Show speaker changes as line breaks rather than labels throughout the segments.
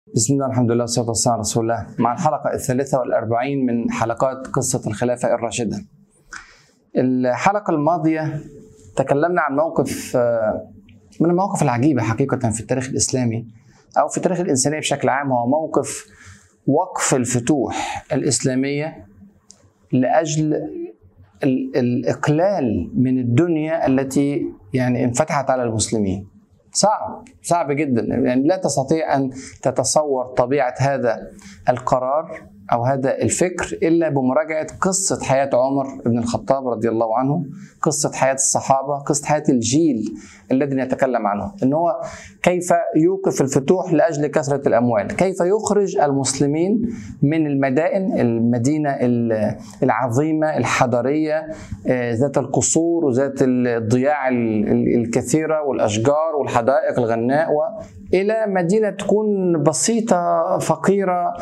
بسم الله الحمد لله والصلاة والسلام على رسول الله مع الحلقة الثالثة والأربعين من حلقات قصة الخلافة الراشدة الحلقة الماضية تكلمنا عن موقف من المواقف العجيبة حقيقة في التاريخ الإسلامي أو في التاريخ الإنساني بشكل عام هو موقف وقف الفتوح الإسلامية لأجل الإقلال من الدنيا التي يعني انفتحت على المسلمين صعب صعب جدا يعني لا تستطيع ان تتصور طبيعه هذا القرار او هذا الفكر الا بمراجعه قصه حياه عمر بن الخطاب رضي الله عنه، قصه حياه الصحابه، قصه حياه الجيل الذي نتكلم عنه، ان هو كيف يوقف الفتوح لاجل كثره الاموال، كيف يخرج المسلمين من المدائن، المدينه العظيمه الحضاريه ذات القصور وذات الضياع الكثيره والاشجار والحدائق الغناء الى مدينه تكون بسيطه فقيره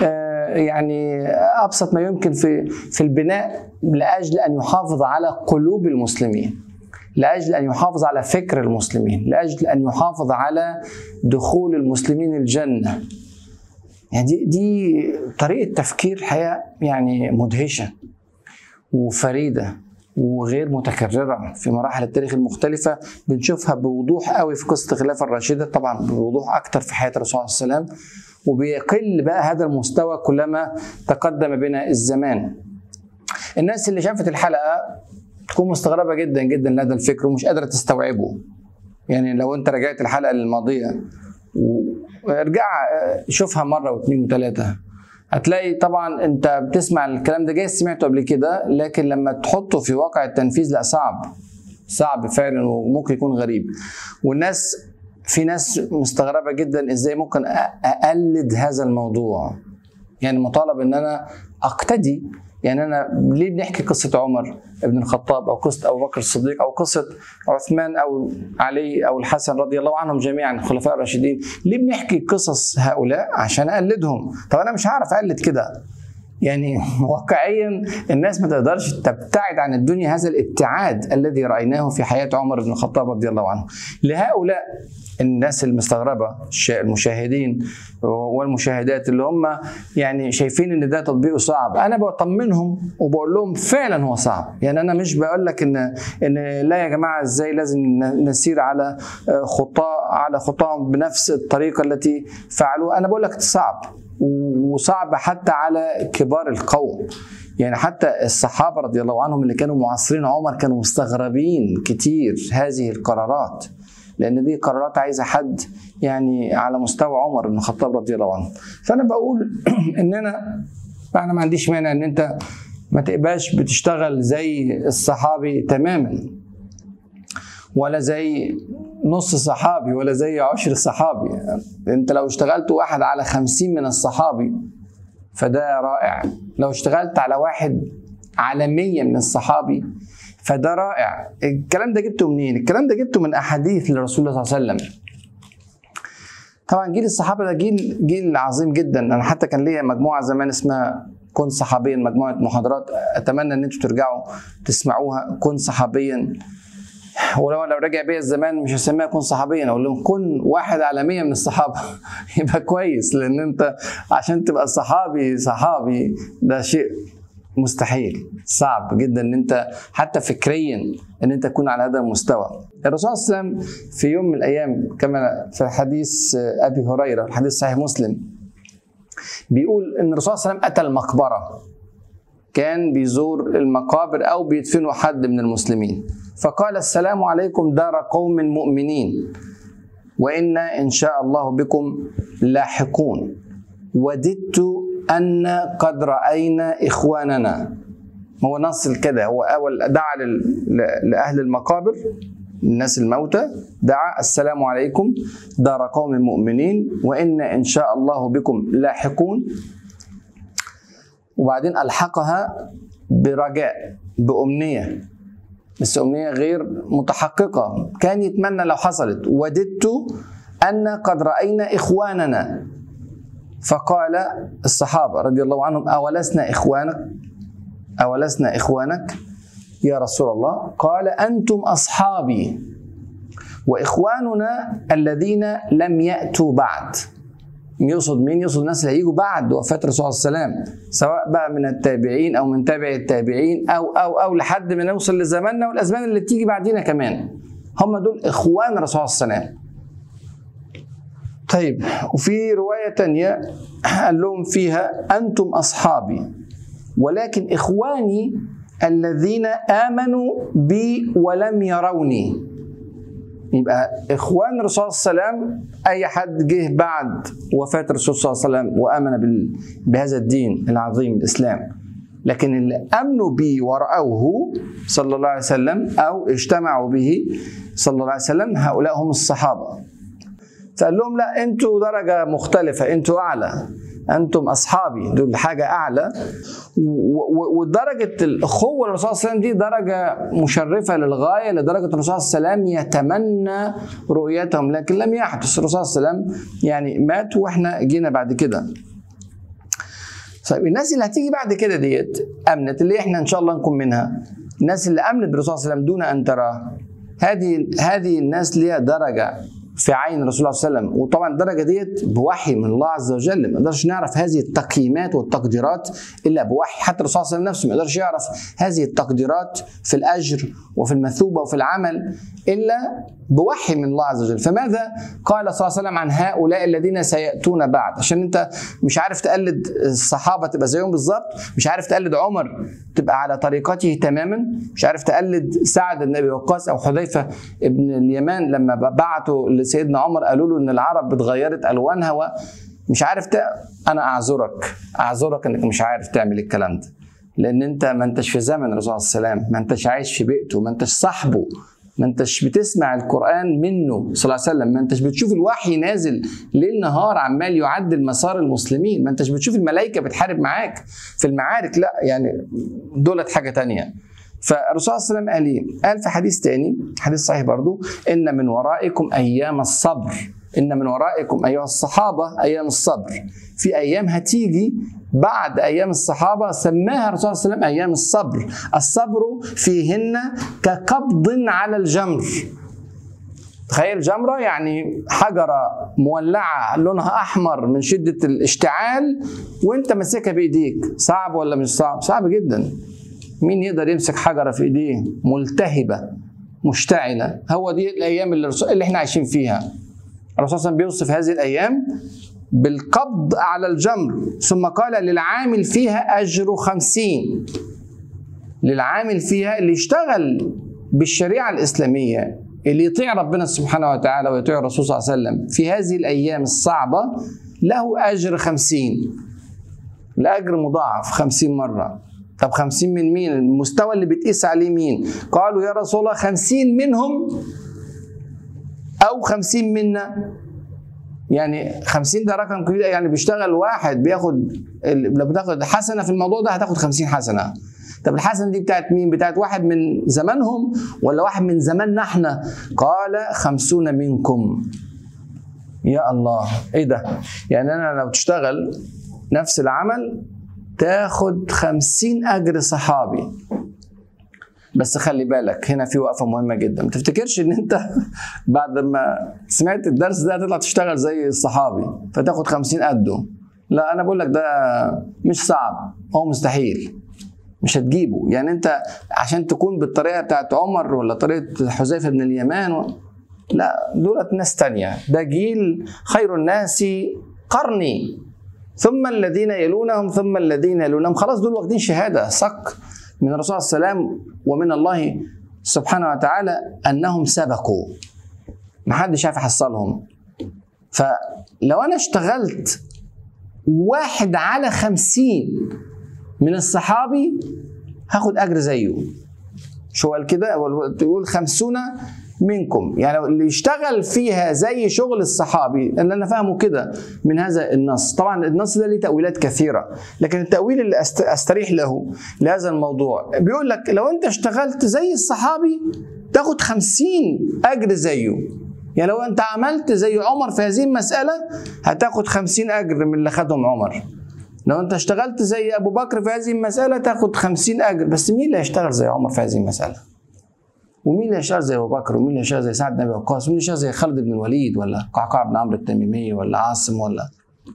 يعني ابسط ما يمكن في في البناء لاجل ان يحافظ على قلوب المسلمين لاجل ان يحافظ على فكر المسلمين لاجل ان يحافظ على دخول المسلمين الجنه يعني دي, دي طريقه تفكير حياه يعني مدهشه وفريده وغير متكررة في مراحل التاريخ المختلفة بنشوفها بوضوح قوي في قصة الخلافة الراشدة طبعا بوضوح أكتر في حياة الرسول صلى الله عليه وسلم وبيقل بقى هذا المستوى كلما تقدم بنا الزمان الناس اللي شافت الحلقة تكون مستغربة جدا جدا لهذا الفكر ومش قادرة تستوعبه يعني لو انت رجعت الحلقة الماضية وارجع شوفها مرة واثنين وثلاثة هتلاقي طبعا انت بتسمع الكلام ده جاي سمعته قبل كده لكن لما تحطه في واقع التنفيذ لا صعب صعب فعلا وممكن يكون غريب والناس في ناس مستغربه جدا ازاي ممكن اقلد هذا الموضوع يعني مطالب ان انا اقتدي يعني انا ليه بنحكي قصه عمر بن الخطاب او قصه ابو بكر الصديق او قصه عثمان او علي او الحسن رضي الله عنهم جميعا الخلفاء الراشدين ليه بنحكي قصص هؤلاء عشان اقلدهم طب انا مش هعرف اقلد كده يعني واقعيا الناس ما تقدرش تبتعد عن الدنيا هذا الابتعاد الذي رايناه في حياه عمر بن الخطاب رضي الله عنه لهؤلاء الناس المستغربه المشاهدين والمشاهدات اللي هم يعني شايفين ان ده تطبيقه صعب انا بطمنهم وبقول لهم فعلا هو صعب يعني انا مش بقول لك ان ان لا يا جماعه ازاي لازم نسير على خطاه على خطاهم بنفس الطريقه التي فعلوها انا بقول لك صعب وصعب حتى على كبار القوم يعني حتى الصحابه رضي الله عنهم اللي كانوا معاصرين عمر كانوا مستغربين كتير هذه القرارات لان دي قرارات عايزه حد يعني على مستوى عمر بن الخطاب رضي الله عنه فانا بقول ان انا انا ما عنديش مانع ان انت ما تبقاش بتشتغل زي الصحابي تماما ولا زي نص صحابي ولا زي عشر صحابي انت لو اشتغلت واحد على خمسين من الصحابي فده رائع لو اشتغلت على واحد على مية من الصحابي فده رائع الكلام ده جبته منين الكلام ده جبته من احاديث لرسول الله صلى الله عليه وسلم طبعا جيل الصحابه ده جيل جيل عظيم جدا انا حتى كان ليا مجموعه زمان اسمها كن صحابيا مجموعه محاضرات اتمنى ان انتم ترجعوا تسمعوها كن صحابيا ولو لو رجع بيا الزمان مش هسميها كن صحابيا اقول لهم كن واحد على مية من الصحابه يبقى كويس لان انت عشان تبقى صحابي صحابي ده شيء مستحيل صعب جدا ان انت حتى فكريا ان انت تكون على هذا المستوى الرسول صلى الله عليه وسلم في يوم من الايام كما في حديث ابي هريره الحديث صحيح مسلم بيقول ان الرسول صلى الله عليه وسلم اتى المقبره كان بيزور المقابر او بيدفنوا حد من المسلمين فقال السلام عليكم دار قوم مؤمنين وانا ان شاء الله بكم لاحقون وددت أن قد رأينا إخواننا هو نص كده هو أول دعا لأهل المقابر الناس الموتى دعا السلام عليكم دار قوم مؤمنين وإن إن شاء الله بكم لاحقون وبعدين ألحقها برجاء بأمنية بس أمنية غير متحققة كان يتمنى لو حصلت وددت أن قد رأينا إخواننا فقال الصحابة رضي الله عنهم أولسنا إخوانك أولسنا إخوانك يا رسول الله قال أنتم أصحابي وإخواننا الذين لم يأتوا بعد يقصد مين؟ يقصد الناس اللي هيجوا بعد وفاة الرسول صلى الله عليه وسلم سواء بقى من التابعين أو من تابع التابعين أو أو أو لحد ما نوصل لزماننا والأزمان اللي بتيجي بعدينا كمان هم دول إخوان الرسول صلى الله عليه وسلم طيب وفي رواية تانية قال لهم فيها أنتم أصحابي ولكن إخواني الذين آمنوا بي ولم يروني يبقى إخوان الرسول صلى الله عليه وسلم أي حد جه بعد وفاة الرسول صلى الله عليه وسلم وآمن بال- بهذا الدين العظيم الإسلام لكن اللي امنوا به ورأوه صلى الله عليه وسلم او اجتمعوا به صلى الله عليه وسلم هؤلاء هم الصحابه فقال لهم لا انتوا درجه مختلفه انتوا اعلى انتم اصحابي دول حاجه اعلى و- و- ودرجه الاخوه للرسول صلى الله عليه وسلم دي درجه مشرفه للغايه لدرجه الرسول صلى الله عليه وسلم يتمنى رؤيتهم لكن لم يحدث الرسول صلى الله عليه وسلم يعني مات واحنا جينا بعد كده طيب الناس اللي هتيجي بعد كده ديت امنت اللي احنا ان شاء الله نكون منها الناس اللي امنت بالرسول صلى الله عليه وسلم دون ان تراه هذه هذه الناس ليها درجه في عين الرسول صلى الله عليه وسلم وطبعا الدرجه ديت بوحي من الله عز وجل ما نقدرش نعرف هذه التقييمات والتقديرات الا بوحي حتى الرسول صلى الله عليه وسلم نفسه ما يقدرش يعرف هذه التقديرات في الاجر وفي المثوبه وفي العمل الا بوحي من الله عز وجل فماذا قال صلى الله عليه وسلم عن هؤلاء الذين سياتون بعد عشان انت مش عارف تقلد الصحابه تبقى زيهم بالظبط مش عارف تقلد عمر تبقى على طريقته تماما مش عارف تقلد سعد بن ابي وقاص او حذيفه بن اليمان لما بعتوا لسيدنا عمر قالوا له ان العرب اتغيرت الوانها ومش عارف ت... انا اعذرك اعذرك انك مش عارف تعمل الكلام ده لان انت ما انتش في زمن الرسول صلى الله عليه وسلم ما انتش عايش في بيئته ما انتش صاحبه ما انتش بتسمع القرآن منه صلى الله عليه وسلم ما انتش بتشوف الوحي نازل ليل نهار عمال يعدل مسار المسلمين ما انتش بتشوف الملائكة بتحارب معاك في المعارك لا يعني دولت حاجة تانية فالرسول صلى الله عليه وسلم قال ايه؟ قال في حديث تاني حديث صحيح برضو ان من ورائكم ايام الصبر ان من ورائكم ايها الصحابه ايام الصبر في ايام هتيجي بعد ايام الصحابه سماها الرسول صلى الله عليه وسلم ايام الصبر الصبر فيهن كقبض على الجمر تخيل جمرة يعني حجرة مولعة لونها أحمر من شدة الاشتعال وأنت ماسكها بإيديك صعب ولا مش صعب؟ صعب جدا مين يقدر يمسك حجرة في إيديه ملتهبة مشتعلة هو دي الأيام اللي, اللي احنا عايشين فيها الرسول صلى الله عليه وسلم بيوصف هذه الأيام بالقبض على الجمر ثم قال للعامل فيها أجر خمسين للعامل فيها اللي يشتغل بالشريعة الإسلامية اللي يطيع ربنا سبحانه وتعالى ويطيع الرسول صلى الله عليه وسلم في هذه الأيام الصعبة له أجر خمسين الأجر مضاعف خمسين مرة طب خمسين من مين المستوى اللي بتقيس عليه مين قالوا يا رسول الله خمسين منهم أو خمسين منا يعني 50 ده رقم كبير يعني بيشتغل واحد بياخد لو بتاخد حسنه في الموضوع ده هتاخد 50 حسنه طب الحسنه دي بتاعت مين بتاعت واحد من زمانهم ولا واحد من زماننا احنا قال خمسون منكم يا الله ايه ده يعني انا لو تشتغل نفس العمل تاخد خمسين اجر صحابي بس خلي بالك هنا في وقفه مهمه جدا ما تفتكرش ان انت بعد ما سمعت الدرس ده هتطلع تشتغل زي الصحابي فتاخد خمسين قده لا انا بقول لك ده مش صعب هو مستحيل مش هتجيبه يعني انت عشان تكون بالطريقه بتاعت عمر ولا طريقه حذيفه بن اليمان و... لا دولت ناس تانية ده جيل خير الناس قرني ثم الذين يلونهم ثم الذين يلونهم خلاص دول واخدين شهاده صك من الرسول صلى الله عليه وسلم ومن الله سبحانه وتعالى انهم سبقوا ما حدش عارف يحصلهم فلو انا اشتغلت واحد على خمسين من الصحابي هاخد اجر زيه شو قال كده تقول خمسون منكم يعني اللي يشتغل فيها زي شغل الصحابي لان انا فاهمه كده من هذا النص طبعا النص ده ليه تاويلات كثيره لكن التاويل اللي استريح له لهذا الموضوع بيقول لك لو انت اشتغلت زي الصحابي تاخد خمسين اجر زيه يعني لو انت عملت زي عمر في هذه المساله هتاخد خمسين اجر من اللي خدهم عمر لو انت اشتغلت زي ابو بكر في هذه المساله تاخد خمسين اجر بس مين اللي هيشتغل زي عمر في هذه المساله ومين اللي هيشتغل زي ابو بكر ومين اللي هيشتغل زي سعد بن ابي وقاص ومين اللي هيشتغل زي خالد بن الوليد ولا قعقاع بن عمرو التميمي ولا عاصم ولا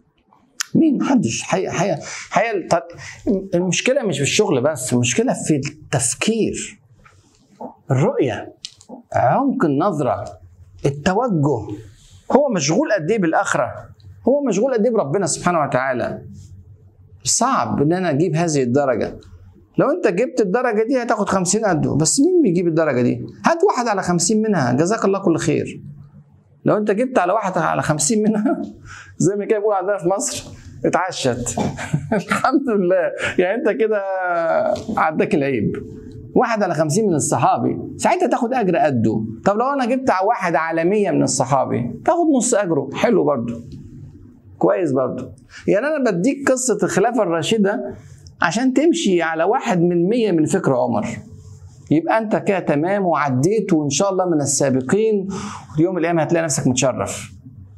مين محدش حقيقة حقيقة حقيقة طب المشكلة مش في الشغل بس المشكلة في التفكير الرؤية عمق النظرة التوجه هو مشغول قد ايه بالاخره هو مشغول قد ايه بربنا سبحانه وتعالى صعب ان انا اجيب هذه الدرجه لو انت جبت الدرجه دي هتاخد 50 قده بس مين بيجيب الدرجه دي هات واحد على 50 منها جزاك الله كل خير لو انت جبت على واحد على 50 منها زي ما كده بيقول عندنا في مصر اتعشت الحمد لله يعني انت كده عداك العيب واحد على خمسين من الصحابي ساعتها تاخد اجر قده طب لو انا جبت واحد على مية من الصحابي تاخد نص اجره حلو برضه كويس برضه يعني انا بديك قصة الخلافة الراشدة عشان تمشي على واحد من مية من فكر عمر يبقى انت كده تمام وعديت وان شاء الله من السابقين ويوم القيامة هتلاقي نفسك متشرف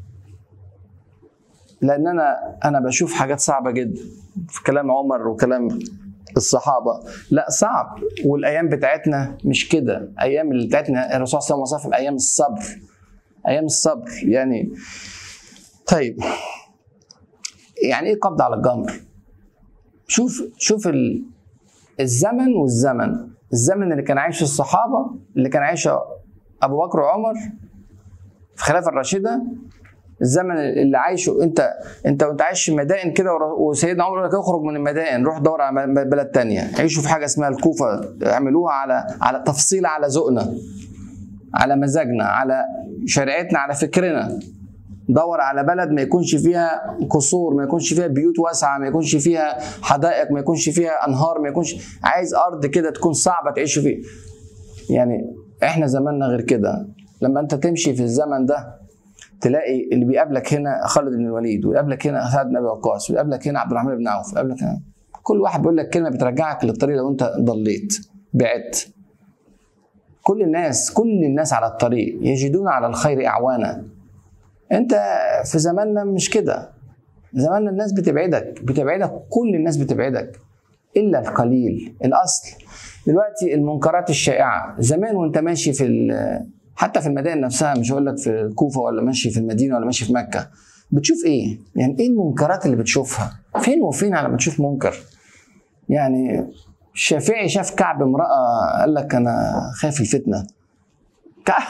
لان انا انا بشوف حاجات صعبة جدا في كلام عمر وكلام الصحابة لا صعب والأيام بتاعتنا مش كده أيام اللي بتاعتنا الرسول صلى الله عليه وسلم أيام الصبر أيام الصبر يعني طيب يعني إيه قبض على الجمر شوف شوف ال... الزمن والزمن الزمن اللي كان عايشه الصحابة اللي كان عايشه أبو بكر وعمر في الخلافة الراشدة الزمن اللي عايشه انت انت وانت عايش في مدائن كده وسيدنا عمر يقول لك اخرج من المدائن روح دور على بلد تانية عيشوا في حاجه اسمها الكوفه اعملوها على على تفصيل على ذوقنا على مزاجنا على شريعتنا على فكرنا دور على بلد ما يكونش فيها قصور ما يكونش فيها بيوت واسعه ما يكونش فيها حدائق ما يكونش فيها انهار ما يكونش عايز ارض كده تكون صعبه تعيش فيها يعني احنا زماننا غير كده لما انت تمشي في الزمن ده تلاقي اللي بيقابلك هنا خالد بن الوليد ويقابلك هنا سعد بن ابي وقاص ويقابلك هنا عبد الرحمن بن عوف ويقابلك هنا كل واحد بيقول لك كلمه بترجعك للطريق لو انت ضليت بعدت كل الناس كل الناس على الطريق يجدون على الخير اعوانا انت في زماننا مش كده زماننا الناس بتبعدك بتبعدك كل الناس بتبعدك الا القليل الاصل دلوقتي المنكرات الشائعه زمان وانت ماشي في حتى في المدائن نفسها مش هقول لك في الكوفه ولا ماشي في المدينه ولا ماشي في مكه بتشوف ايه؟ يعني ايه المنكرات اللي بتشوفها؟ فين وفين على ما تشوف منكر؟ يعني الشافعي شاف كعب امراه قال لك انا خايف الفتنه كعب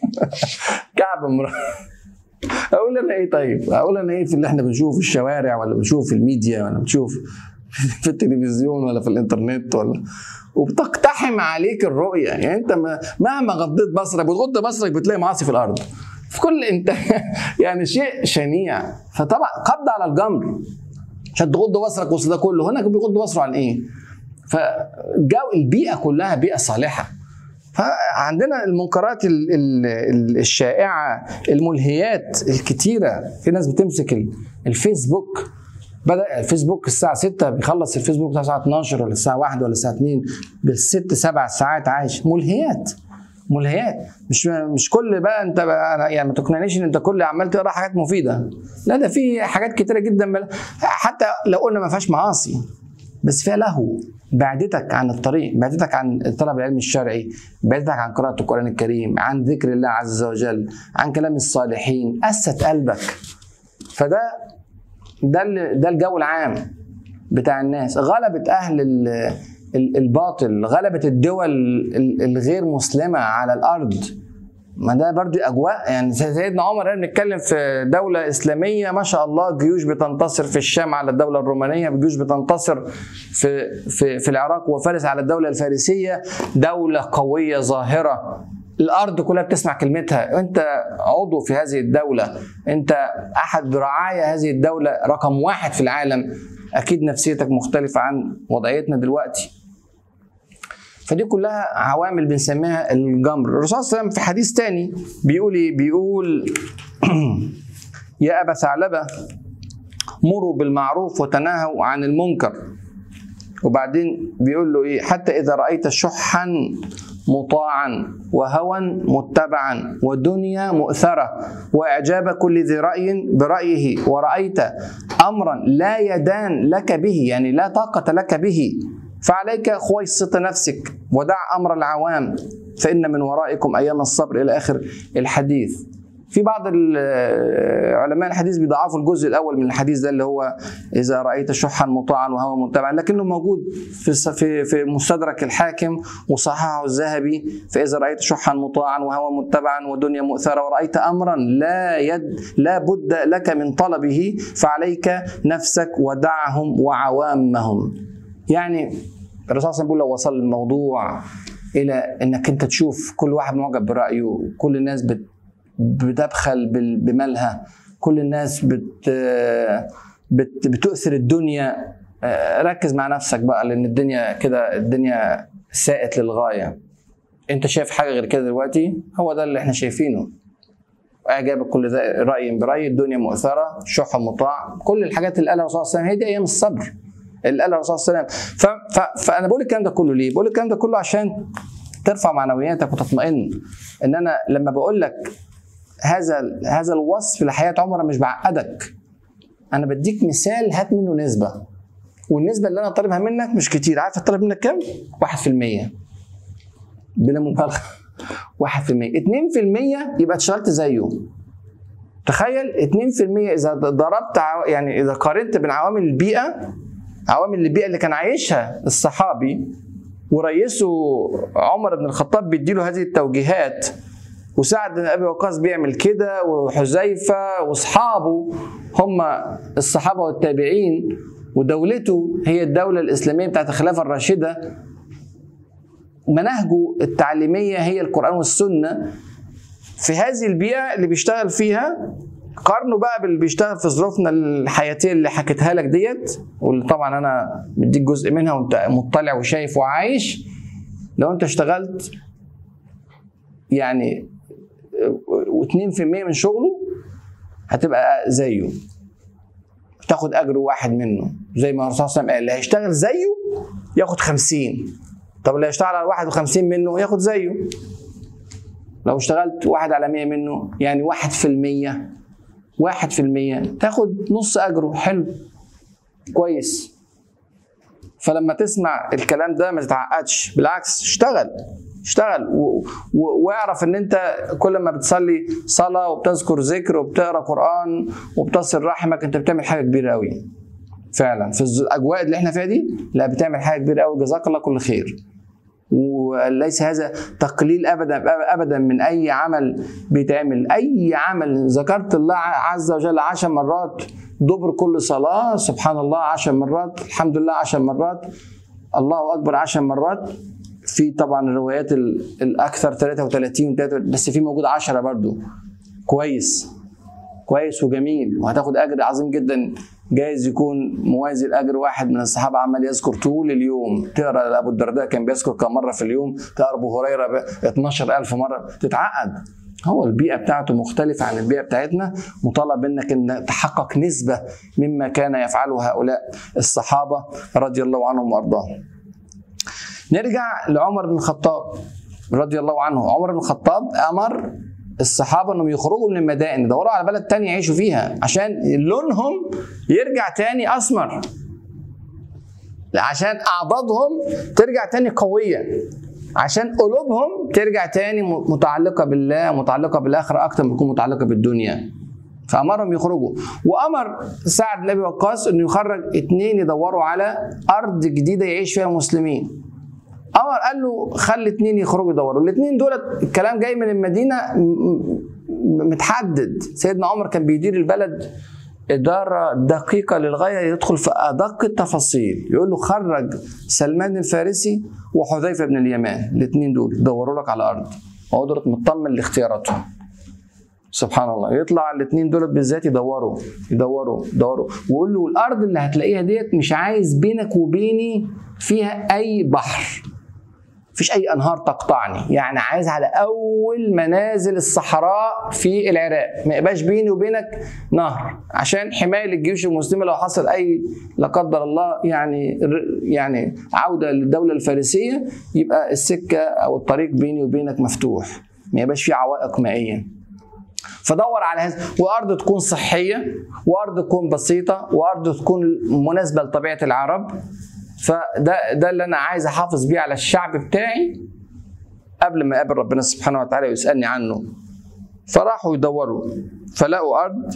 كعب امراه اقول انا ايه طيب؟ اقول انا ايه في اللي احنا بنشوفه في الشوارع ولا بنشوفه في الميديا ولا بنشوف في التلفزيون ولا في الانترنت ولا وبتقتحم عليك الرؤيه يعني انت مهما غضيت بصرك بتغض بصرك بتلاقي معاصي في الارض في كل انت يعني شيء شنيع فطبعا قبض على الجمر عشان تغض بصرك وسط ده كله هناك بيغض بصره عن ايه؟ فجو البيئه كلها بيئه صالحه فعندنا المنكرات الشائعه الملهيات الكتيره في ناس بتمسك الفيسبوك بدا الفيسبوك الساعه 6 بيخلص الفيسبوك الساعه 12 ولا الساعه 1 ولا الساعه 2 بالست سبع ساعات عايش ملهيات ملهيات مش مش كل بقى انت بقى يعني ما تقنعنيش ان انت كل عمال تقرا حاجات مفيده لا ده في حاجات كتيره جدا حتى لو قلنا ما فيهاش معاصي بس فيها لهو بعدتك عن الطريق بعدتك عن طلب العلم الشرعي بعدتك عن قراءة القرآن الكريم عن ذكر الله عز وجل عن كلام الصالحين أست قلبك فده ده ده الجو العام بتاع الناس غلبت اهل الباطل غلبت الدول الغير مسلمه على الارض ما ده برضه اجواء يعني سيدنا عمر احنا بنتكلم في دوله اسلاميه ما شاء الله جيوش بتنتصر في الشام على الدوله الرومانيه جيوش بتنتصر في في في العراق وفارس على الدوله الفارسيه دوله قويه ظاهره الارض كلها بتسمع كلمتها انت عضو في هذه الدوله انت احد رعايا هذه الدوله رقم واحد في العالم اكيد نفسيتك مختلفه عن وضعيتنا دلوقتي فدي كلها عوامل بنسميها الجمر الرسول صلى الله عليه وسلم في حديث تاني بيقول ايه بيقول يا ابا ثعلبه مروا بالمعروف وتناهوا عن المنكر وبعدين بيقول له ايه حتى اذا رايت شحا مطاعا وهوى متبعا ودنيا مؤثرة وإعجاب كل ذي رأي برأيه ورأيت أمرا لا يدان لك به يعني لا طاقة لك به فعليك خويصة نفسك ودع أمر العوام فإن من ورائكم أيام الصبر إلى آخر الحديث في بعض ال- علماء الحديث بيضعفوا الجزء الاول من الحديث ده اللي هو اذا رايت شحا مطاعا وهوى متبعا لكنه موجود في الس- في في مستدرك الحاكم وصححه الذهبي فاذا رايت شحا مطاعا وهوى متبعا ودنيا مؤثره ورايت امرا لا يد لا بد لك من طلبه فعليك نفسك ودعهم وعوامهم يعني الرسول صلى الله عليه وسلم بيقول لو وصل الموضوع الى انك انت تشوف كل واحد معجب برايه كل الناس بت بتبخل بال- بمالها كل الناس بت بت بتؤثر الدنيا آه، ركز مع نفسك بقى لان الدنيا كده الدنيا ساءت للغايه انت شايف حاجه غير كده دلوقتي هو ده اللي احنا شايفينه اعجابك كل ده راي براي الدنيا مؤثره شح مطاع كل الحاجات اللي قالها الرسول صلى الله عليه وسلم هي دي ايام الصبر اللي قالها الرسول صلى الله عليه وسلم ف- ف- فانا بقول الكلام ده كله ليه؟ بقول الكلام ده كله عشان ترفع معنوياتك وتطمئن ان انا لما بقول لك هذا هذا الوصف لحياه عمر مش بعقدك انا بديك مثال هات منه نسبه والنسبه اللي انا طالبها منك مش كتير عارف طالب منك كام 1% بلا مبالغه 1% 2% يبقى اشتغلت زيه تخيل 2% اذا ضربت عو- يعني اذا قارنت بين عوامل البيئه عوامل البيئه اللي كان عايشها الصحابي ورئيسه عمر بن الخطاب بيديله هذه التوجيهات وسعد بن ابي وقاص بيعمل كده وحذيفه واصحابه هم الصحابه والتابعين ودولته هي الدوله الاسلاميه بتاعت الخلافه الراشده مناهجه التعليميه هي القران والسنه في هذه البيئه اللي بيشتغل فيها قارنه بقى باللي بيشتغل في ظروفنا الحياتيه اللي حكيتها لك ديت واللي طبعا انا مديك جزء منها وانت مطلع وشايف وعايش لو انت اشتغلت يعني و2% من شغله هتبقى زيه تاخد اجر واحد منه زي ما الرسول صلى الله عليه وسلم قال اللي هيشتغل زيه ياخد 50 طب اللي هيشتغل على 51 منه ياخد زيه لو اشتغلت واحد على 100 منه يعني واحد في المية واحد في المية تاخد نص أجره حلو كويس فلما تسمع الكلام ده ما تتعقدش بالعكس اشتغل اشتغل و... و... واعرف ان انت كل ما بتصلي صلاه وبتذكر ذكر وبتقرا قران وبتصل رحمك انت بتعمل حاجه كبيره قوي فعلا في الاجواء اللي احنا فيها دي لا بتعمل حاجه كبيره قوي جزاك الله كل خير وليس هذا تقليل ابدا ابدا من اي عمل بيتعمل اي عمل ذكرت الله عز وجل عشر مرات دبر كل صلاه سبحان الله عشر مرات الحمد لله عشر مرات الله اكبر عشر مرات في طبعا الروايات الاكثر 33 بس في موجود 10 برضو كويس كويس وجميل وهتاخد اجر عظيم جدا جايز يكون موازي لاجر واحد من الصحابه عمال يذكر طول اليوم تقرا ابو الدرداء كان بيذكر كم مره في اليوم تقرا ابو هريره 12000 مره تتعقد هو البيئه بتاعته مختلفه عن البيئه بتاعتنا مطالب منك ان تحقق نسبه مما كان يفعله هؤلاء الصحابه رضي الله عنهم وارضاهم نرجع لعمر بن الخطاب رضي الله عنه عمر بن الخطاب امر الصحابه انهم يخرجوا من المدائن يدوروا على بلد تانية يعيشوا فيها عشان لونهم يرجع تاني اسمر عشان اعضادهم ترجع تاني قويه عشان قلوبهم ترجع تاني متعلقه بالله متعلقه بالاخره اكتر ما تكون متعلقه بالدنيا فامرهم يخرجوا وامر سعد بن ابي وقاص انه يخرج اثنين يدوروا على ارض جديده يعيش فيها المسلمين امر قال له خلي اثنين يخرجوا يدوروا الاثنين دول الكلام جاي من المدينه متحدد سيدنا عمر كان بيدير البلد إدارة دقيقة للغاية يدخل في أدق التفاصيل يقول له خرج سلمان الفارسي وحذيفة بن اليمان الاثنين دول يدوروا لك على أرض هو دول مطمن لاختياراتهم سبحان الله يطلع الاثنين دول بالذات يدوروا يدوروا يدوروا ويقول له الارض اللي هتلاقيها ديت مش عايز بينك وبيني فيها اي بحر مفيش اي انهار تقطعني يعني عايز على اول منازل الصحراء في العراق ما يبقاش بيني وبينك نهر عشان حمايه للجيوش المسلمه لو حصل اي لا قدر الله يعني يعني عوده للدوله الفارسيه يبقى السكه او الطريق بيني وبينك مفتوح ما يبقاش في عوائق مائيه فدور على هذا وارض تكون صحيه وارض تكون بسيطه وارض تكون مناسبه لطبيعه العرب فده ده اللي انا عايز احافظ بيه على الشعب بتاعي قبل ما اقابل ربنا سبحانه وتعالى ويسالني عنه فراحوا يدوروا فلقوا ارض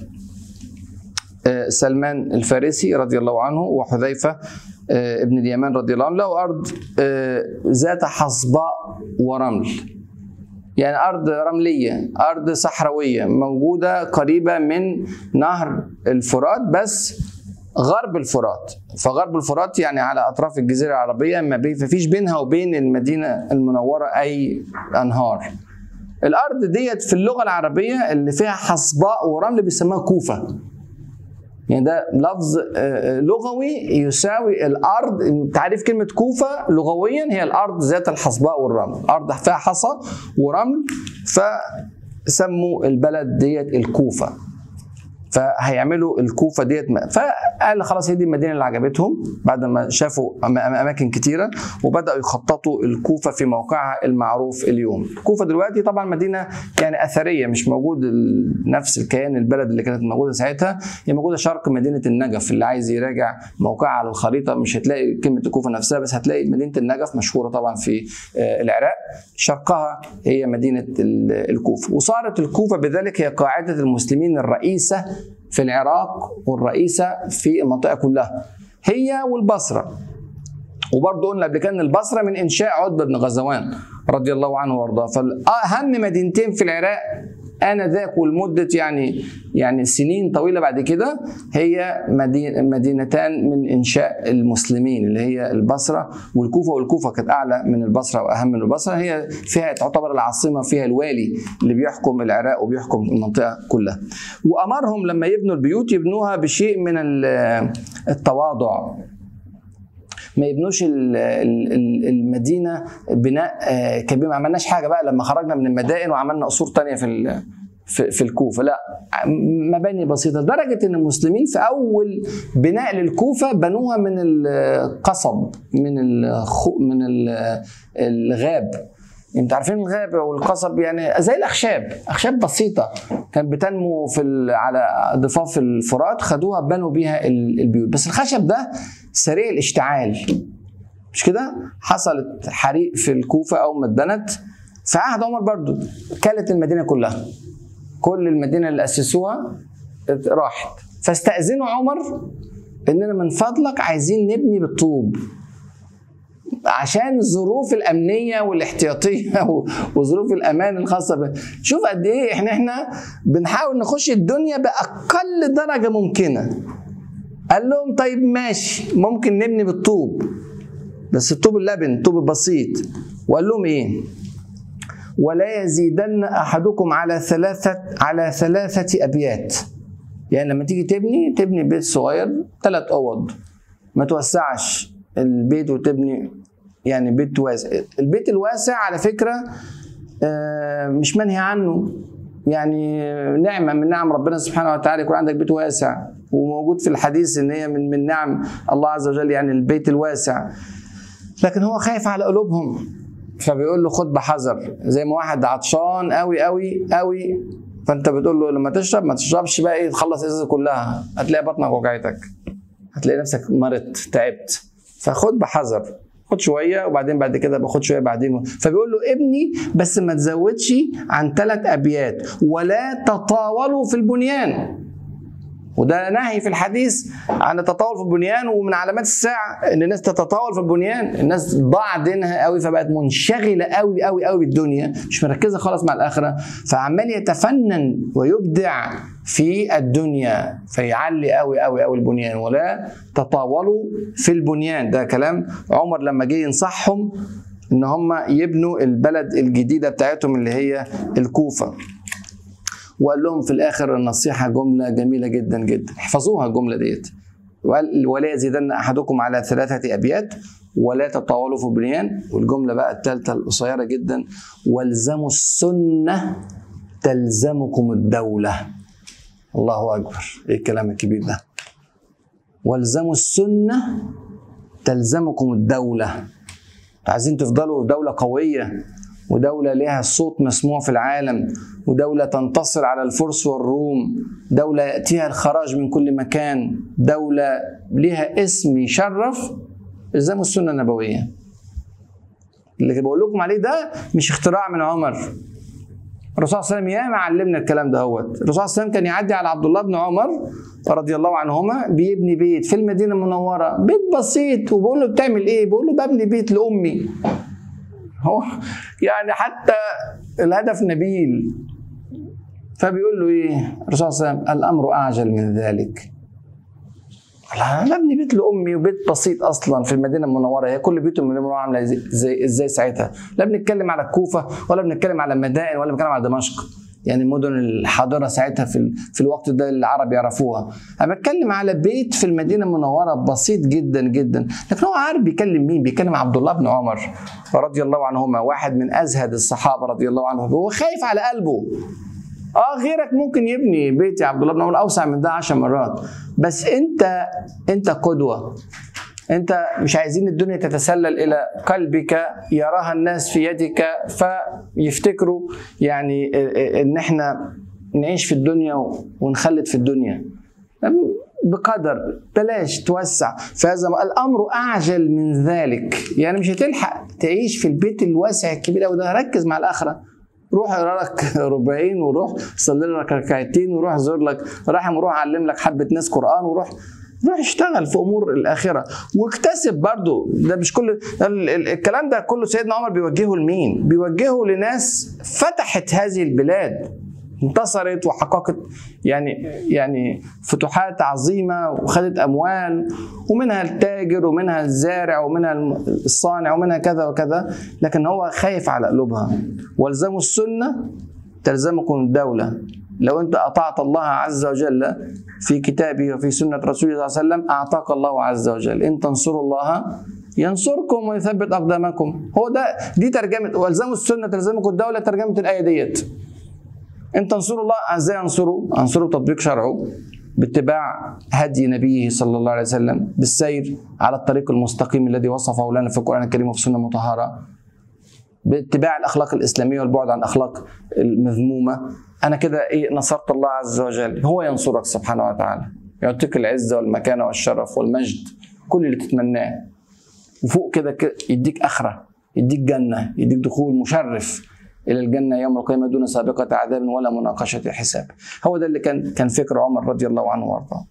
آه، سلمان الفارسي رضي الله عنه وحذيفه آه، ابن اليمان رضي الله عنه لقوا ارض آه، ذات حصباء ورمل يعني ارض رمليه ارض صحراويه موجوده قريبه من نهر الفرات بس غرب الفرات فغرب الفرات يعني على اطراف الجزيره العربيه ما بين فيش بينها وبين المدينه المنوره اي انهار الارض ديت في اللغه العربيه اللي فيها حصباء ورمل بيسموها كوفه يعني ده لفظ آه، لغوي يساوي الارض تعريف كلمه كوفه لغويا هي الارض ذات الحصباء والرمل ارض فيها حصى ورمل فسموا البلد ديت الكوفه فهيعملوا الكوفه ديت م- فقال خلاص هي دي المدينه اللي عجبتهم بعد ما شافوا أم- اماكن كتيره وبداوا يخططوا الكوفه في موقعها المعروف اليوم. الكوفه دلوقتي طبعا مدينه يعني اثريه مش موجود ال- نفس الكيان البلد اللي كانت موجوده ساعتها هي موجوده شرق مدينه النجف اللي عايز يراجع موقعها على الخريطه مش هتلاقي كلمه الكوفه نفسها بس هتلاقي مدينه النجف مشهوره طبعا في آه، العراق شرقها هي مدينه ال- الكوفه وصارت الكوفه بذلك هي قاعده المسلمين الرئيسه في العراق والرئيسه في المنطقه كلها هي والبصره وبرضه قلنا قبل كده ان البصره من انشاء عتبه بن غزوان رضي الله عنه وارضاه فاهم مدينتين في العراق انذاك ولمده يعني يعني سنين طويله بعد كده هي مدينة مدينتان من انشاء المسلمين اللي هي البصره والكوفه والكوفه كانت اعلى من البصره واهم من البصره هي فيها تعتبر العاصمه فيها الوالي اللي بيحكم العراق وبيحكم المنطقه كلها وامرهم لما يبنوا البيوت يبنوها بشيء من ال- التواضع ما يبنوش ال- ال- ال- المدينه بناء آه، كبير ما عملناش حاجه بقى لما خرجنا من المدائن وعملنا قصور تانية في ال- في في الكوفه لا مباني بسيطه لدرجه ان المسلمين في اول بناء للكوفه بنوها من القصب من الخو من ال- الغاب انت عارفين الغاب والقصب يعني زي الاخشاب اخشاب بسيطه كانت بتنمو في ال- على ضفاف الفرات خدوها بنوا بيها ال- البيوت بس الخشب ده سريع الاشتعال مش كده حصلت حريق في الكوفه اول ما اتبنت في عهد عمر برضو كلت المدينه كلها كل المدينه اللي اسسوها راحت فاستاذنوا عمر اننا من فضلك عايزين نبني بالطوب عشان الظروف الامنيه والاحتياطيه و- وظروف الامان الخاصه ب... شوف قد ايه احنا احنا بنحاول نخش الدنيا باقل درجه ممكنه قال لهم طيب ماشي ممكن نبني بالطوب بس الطوب اللبن طوب البسيط وقال لهم ايه ولا يزيدن احدكم على ثلاثه على ثلاثه ابيات يعني لما تيجي تبني تبني بيت صغير ثلاث اوض ما توسعش البيت وتبني يعني بيت واسع البيت الواسع على فكره آه، مش منهي عنه يعني نعمه من نعم ربنا سبحانه وتعالى يكون عندك بيت واسع وموجود في الحديث ان هي من من نعم الله عز وجل يعني البيت الواسع لكن هو خايف على قلوبهم فبيقول له خد بحذر زي ما واحد عطشان قوي قوي قوي فانت بتقول له لما تشرب ما تشربش بقى ايه تخلص الازازه كلها هتلاقي بطنك وجعتك هتلاقي نفسك مرضت تعبت فخد بحذر خد شويه وبعدين بعد كده باخد شويه بعدين فبيقول له ابني بس ما تزودش عن ثلاث ابيات ولا تطاولوا في البنيان وده نهي في الحديث عن التطاول في البنيان ومن علامات الساعه ان الناس تتطاول في البنيان الناس ضاع دينها قوي فبقت منشغله قوي قوي قوي بالدنيا مش مركزه خالص مع الاخره فعمال يتفنن ويبدع في الدنيا فيعلي قوي قوي قوي البنيان ولا تطاولوا في البنيان ده كلام عمر لما جه ينصحهم ان هم يبنوا البلد الجديده بتاعتهم اللي هي الكوفه وقال لهم في الاخر النصيحه جمله جميله جدا جدا احفظوها الجمله ديت وقال ولا يزيدن احدكم على ثلاثه ابيات ولا تطاولوا في البنيان والجمله بقى الثالثه القصيره جدا والزموا السنه تلزمكم الدوله الله اكبر ايه الكلام الكبير ده والزموا السنه تلزمكم الدوله عايزين تفضلوا دولة قوية ودولة لها صوت مسموع في العالم ودولة تنتصر على الفرس والروم دولة يأتيها الخراج من كل مكان دولة لها اسم يشرف الزموا السنة النبوية اللي بقول لكم عليه ده مش اختراع من عمر الرسول صلى الله عليه وسلم ياما علمنا الكلام ده هوت الرسول صلى الله عليه وسلم كان يعدي على عبد الله بن عمر رضي الله عنهما بيبني بيت في المدينه المنوره بيت بسيط وبقول له بتعمل ايه بقول له ببني بيت لامي هو يعني حتى الهدف نبيل فبيقول له ايه الرسول صلى الله عليه وسلم الامر اعجل من ذلك انا ببني بيت لامي وبيت بسيط اصلا في المدينه المنوره هي كل بيوت المدينه المنوره عامله زي, زي ازاي ساعتها لا بنتكلم على الكوفه ولا بنتكلم على المدائن ولا بنتكلم على دمشق يعني المدن الحاضره ساعتها في في الوقت ده العرب يعرفوها انا بتكلم على بيت في المدينه المنوره بسيط جدا جدا لكن هو عارف بيكلم مين بيكلم عبد الله بن عمر رضي الله عنهما واحد من ازهد الصحابه رضي الله عنهم هو خايف على قلبه اه غيرك ممكن يبني بيت يا عبد الله بن عمر اوسع من ده 10 مرات بس انت انت قدوه انت مش عايزين الدنيا تتسلل الى قلبك يراها الناس في يدك فيفتكروا يعني ان احنا نعيش في الدنيا ونخلد في الدنيا بقدر بلاش توسع فهذا الامر اعجل من ذلك يعني مش هتلحق تعيش في البيت الواسع الكبير قوي ده ركز مع الاخره روح اقرا لك ربعين وروح صلي لك ركعتين وروح زور لك رحم وروح علم لك حبه ناس قران وروح روح اشتغل في امور الاخره واكتسب برضو ده مش كل الكلام ده كله سيدنا عمر بيوجهه لمين؟ بيوجهه لناس فتحت هذه البلاد انتصرت وحققت يعني يعني فتوحات عظيمه وخدت اموال ومنها التاجر ومنها الزارع ومنها الصانع ومنها كذا وكذا لكن هو خايف على قلوبها والزموا السنه تلزمكم الدوله لو انت اطعت الله عز وجل في كتابه وفي سنه رسوله صلى الله عليه وسلم اعطاك الله عز وجل ان تنصروا الله ينصركم ويثبت اقدامكم هو ده دي ترجمه والزموا السنه تلزمكم الدوله ترجمه الايه ديت ان تنصروا الله ازاي انصره؟ انصره بتطبيق شرعه باتباع هدي نبيه صلى الله عليه وسلم بالسير على الطريق المستقيم الذي وصفه لنا في القران الكريم وفي السنه المطهره باتباع الاخلاق الاسلاميه والبعد عن الاخلاق المذمومه انا كده ايه نصرت الله عز وجل هو ينصرك سبحانه وتعالى يعطيك العزه والمكانه والشرف والمجد كل اللي تتمناه وفوق كده يديك اخره يديك جنه يديك دخول مشرف الى الجنه يوم القيامه دون سابقه عذاب ولا مناقشه حساب هو ده اللي كان كان فكر عمر رضي الله عنه وارضاه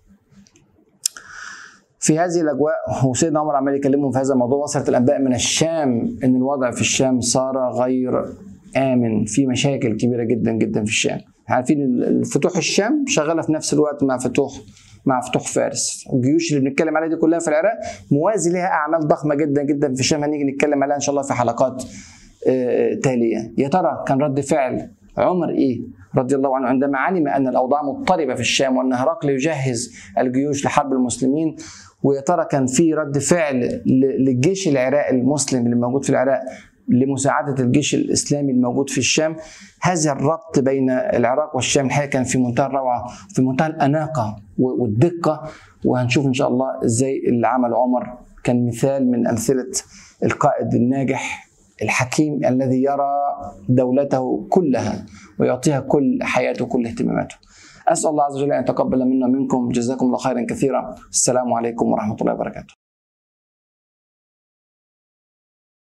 في هذه الاجواء وسيدنا عمر عمال يكلمهم في هذا الموضوع وصلت الانباء من الشام ان الوضع في الشام صار غير امن في مشاكل كبيره جدا جدا في الشام عارفين فتوح الشام شغاله في نفس الوقت مع فتوح مع فتوح فارس الجيوش اللي بنتكلم عليها دي كلها في العراق موازي لها اعمال ضخمه جدا جدا في الشام هنيجي نتكلم عليها ان شاء الله في حلقات تاليه يا ترى كان رد فعل عمر ايه رضي الله عنه عندما علم ان الاوضاع مضطربه في الشام وان هرقل يجهز الجيوش لحرب المسلمين ويا ترى كان في رد فعل للجيش العراقي المسلم اللي موجود في العراق لمساعدة الجيش الإسلامي الموجود في الشام هذا الربط بين العراق والشام الحقيقة كان في منتهى الروعة في منتهى الأناقة والدقة وهنشوف إن شاء الله إزاي اللي عمل عمر كان مثال من أمثلة القائد الناجح الحكيم الذي يرى دولته كلها ويعطيها كل حياته كل اهتماماته أسأل الله عز وجل أن يتقبل منا ومنكم جزاكم الله خيرا كثيرا السلام عليكم ورحمة الله وبركاته